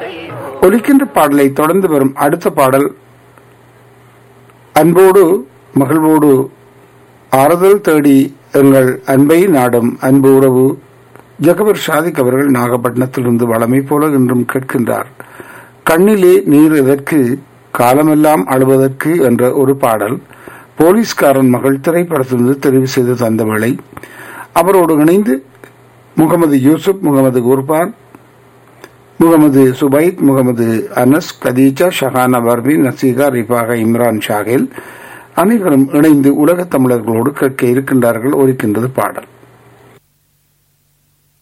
ஒலிக்கின்ற பாடலை தொடர்ந்து வரும் அடுத்த பாடல் அன்போடு மகிழ்வோடு ஆறுதல் தேடி எங்கள் அன்பை நாடும் அன்பு உறவு ஜகபர் ஷாதிக் அவர்கள் நாகப்பட்டினத்திலிருந்து வளமை போல இன்றும் கேட்கின்றார் கண்ணிலே நீர் எதற்கு காலமெல்லாம் அழுவதற்கு என்ற ஒரு பாடல் போலீஸ்காரன் மகள் திரைப்படத்திலிருந்து தெரிவு செய்து தந்த வேளை அவரோடு இணைந்து முகமது யூசுப் முகமது குர்பான் முகமது சுபைத் முகமது அனஸ் கதீஜா ஷஹானா வர்மி நசீகா ரிபாக இம்ரான் ஷாகில் அனைவரும் இணைந்து உலகத் தமிழர்களோடு கேட்க இருக்கின்றார்கள் ஒலிக்கின்றது பாடல்